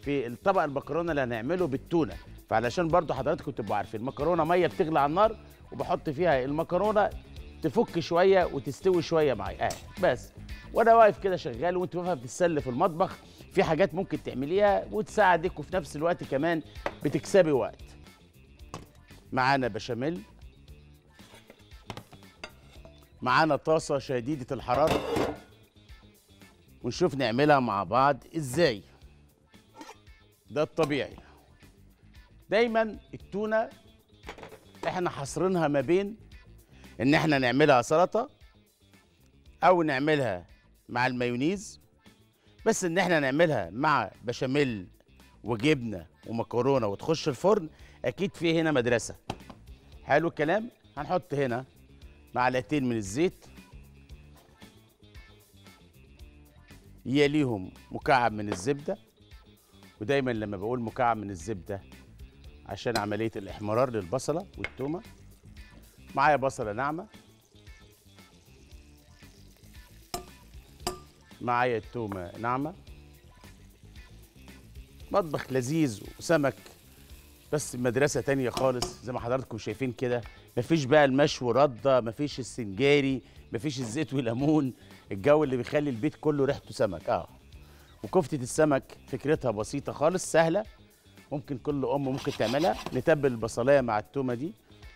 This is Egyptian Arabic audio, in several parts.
في الطبق المكرونه اللي هنعمله بالتونه فعلشان برضو حضراتكم تبقوا عارفين المكرونه ميه بتغلي على النار وبحط فيها المكرونه تفك شويه وتستوي شويه معايا اه بس وانا واقف كده شغال وانت واقفه بتتسلي في المطبخ في حاجات ممكن تعمليها وتساعدك وفي نفس الوقت كمان بتكسبي وقت معانا بشاميل معانا طاسه شديده الحراره ونشوف نعملها مع بعض ازاي ده الطبيعي دايما التونه احنا حاصرينها ما بين ان احنا نعملها سلطه او نعملها مع المايونيز بس ان احنا نعملها مع بشاميل وجبنه ومكرونه وتخش الفرن اكيد في هنا مدرسه حلو الكلام هنحط هنا معلقتين من الزيت يليهم مكعب من الزبده ودايما لما بقول مكعب من الزبده عشان عمليه الاحمرار للبصله والتومه معايا بصله ناعمه معايا التومه ناعمه مطبخ لذيذ وسمك بس مدرسة تانية خالص زي ما حضراتكم شايفين كده مفيش بقى المشوي ردة مفيش السنجاري مفيش الزيت والليمون الجو اللي بيخلي البيت كله ريحته سمك اه وكفتة السمك فكرتها بسيطة خالص سهلة ممكن كل أم ممكن تعملها نتبل البصلاية مع التومة دي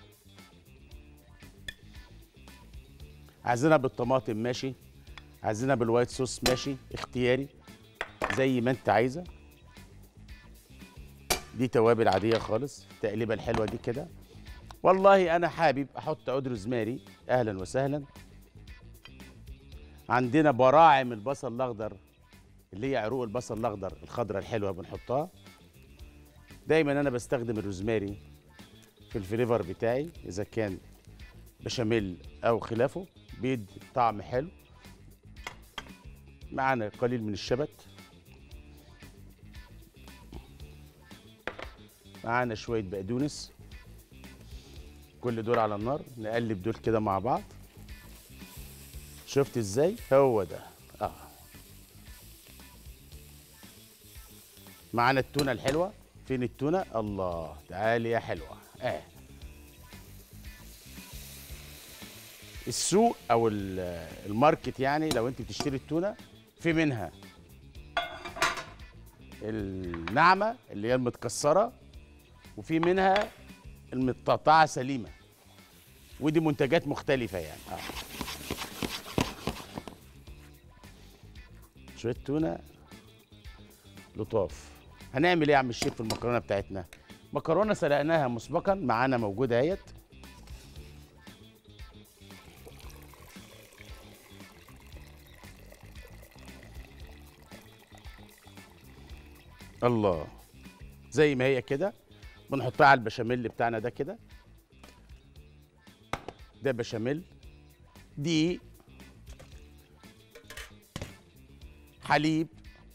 عايزينها بالطماطم ماشي عايزينها بالوايت صوص ماشي اختياري زي ما انت عايزه دي توابل عاديه خالص التقليبه الحلوه دي كده والله انا حابب احط عود روزماري اهلا وسهلا عندنا براعم البصل الاخضر اللي هي عروق البصل الاخضر الخضره الحلوه بنحطها دايما انا بستخدم الروزماري في الفليفر بتاعي اذا كان بشاميل او خلافه بيدي طعم حلو معانا قليل من الشبت معانا شويه بقدونس كل دول على النار نقلب دول كده مع بعض شفت ازاي هو ده اه معانا التونه الحلوه فين التونه الله تعالي يا حلوه اه السوق او ال- الماركت يعني لو انت بتشتري التونه في منها الناعمه اللي هي المتكسره وفي منها المتقطعه سليمه ودي منتجات مختلفه يعني آه. شويه تونه لطاف هنعمل ايه يا عم الشيف في المكرونه بتاعتنا مكرونه سلقناها مسبقا معانا موجوده اهيت الله زي ما هي كده بنحطها على البشاميل بتاعنا ده كده ده بشاميل دي حليب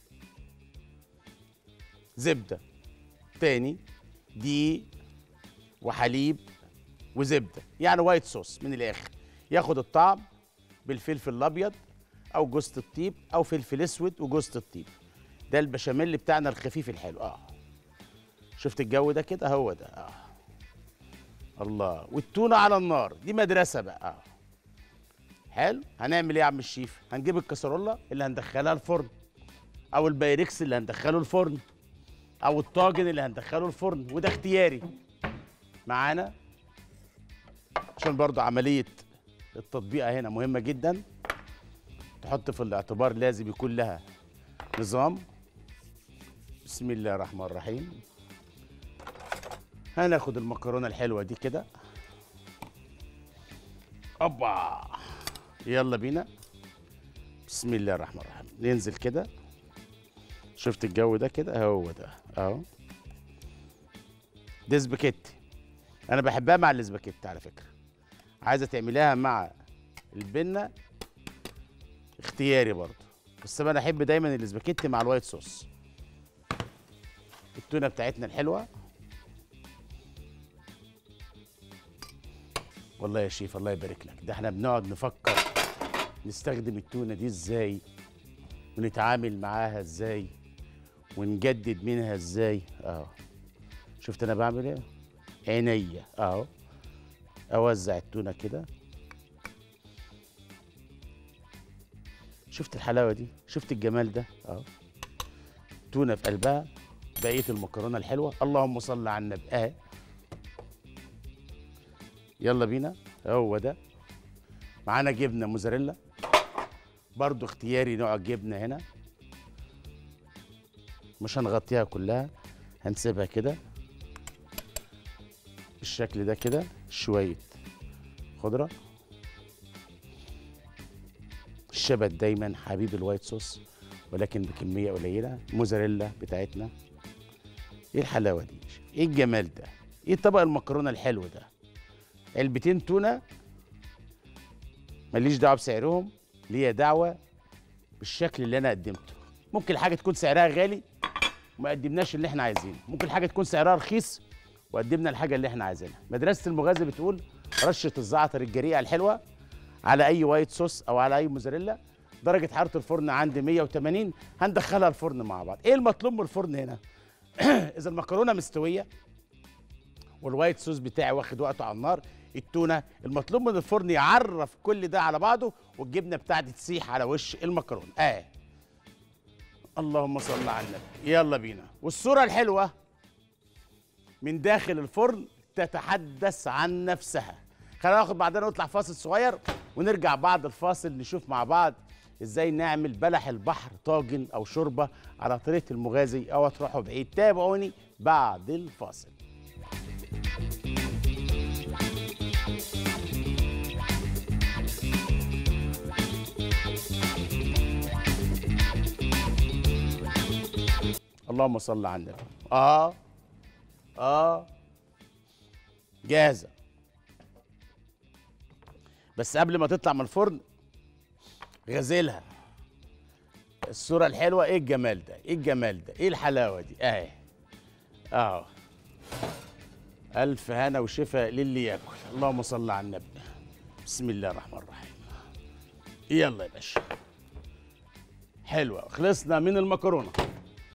زبدة تاني دي وحليب وزبدة يعني وايت صوص من الآخر ياخد الطعم بالفلفل الأبيض أو جوزة الطيب أو فلفل أسود وجوزة الطيب ده البشاميل بتاعنا الخفيف الحلو اه شفت الجو ده كده هو ده اه الله والتونه على النار دي مدرسه بقى اه حلو هنعمل ايه يا عم الشيف هنجيب الكسرولة اللي هندخلها الفرن او البايركس اللي هندخله الفرن او الطاجن اللي هندخله الفرن وده اختياري معانا عشان برضو عمليه التطبيقه هنا مهمه جدا تحط في الاعتبار لازم يكون لها نظام بسم الله الرحمن الرحيم هناخد المكرونه الحلوه دي كده اوبا يلا بينا بسم الله الرحمن الرحيم ننزل كده شفت الجو ده كده هو ده اهو دي سباكيتي انا بحبها مع الاسباجيتي على فكره عايزه تعمليها مع البنه اختياري برضه بس انا احب دايما الاسباجيتي مع الوايت صوص التونه بتاعتنا الحلوه والله يا شيف الله يبارك لك ده احنا بنقعد نفكر نستخدم التونه دي ازاي ونتعامل معاها ازاي ونجدد منها ازاي اهو شفت انا بعمل ايه عينيا اهو اوزع التونه كده شفت الحلاوه دي شفت الجمال ده اهو تونه في قلبها بقيه المكرونه الحلوه اللهم صل على النبي اهي يلا بينا هو ده معانا جبنه موزاريلا برضو اختياري نوع الجبنه هنا مش هنغطيها كلها هنسيبها كده بالشكل ده كده شويه خضره الشبت دايما حبيب الوايت صوص ولكن بكميه قليله موزاريلا بتاعتنا ايه الحلاوه دي ايه الجمال ده ايه طبق المكرونه الحلو ده علبتين تونه ماليش دعوه بسعرهم ليا دعوه بالشكل اللي انا قدمته ممكن الحاجه تكون سعرها غالي وما قدمناش اللي احنا عايزينه ممكن الحاجه تكون سعرها رخيص وقدمنا الحاجه اللي احنا عايزينها مدرسه المغازي بتقول رشه الزعتر الجريئه الحلوه على اي وايت صوص او على اي موزاريلا درجه حراره الفرن عندي 180 هندخلها الفرن مع بعض ايه المطلوب من الفرن هنا اذا المكرونه مستويه والوايت صوص بتاعي واخد وقته على النار التونه المطلوب من الفرن يعرف كل ده على بعضه والجبنه بتاعتي تسيح على وش المكرونه اه اللهم صل على النبي يلا بينا والصوره الحلوه من داخل الفرن تتحدث عن نفسها خلينا ناخد بعدين نطلع فاصل صغير ونرجع بعد الفاصل نشوف مع بعض ازاي نعمل بلح البحر طاجن او شوربه على طريقه المغازي او تروحوا بعيد تابعوني بعد الفاصل اللهم صل على النبي اه اه جاهزه بس قبل ما تطلع من الفرن غزلها الصورة الحلوة ايه الجمال ده ايه الجمال ده ايه الحلاوة دي اهي اهو ألف هنا وشفاء للي ياكل اللهم صل على النبي بسم الله الرحمن الرحيم يلا يا باشا حلوة خلصنا من المكرونة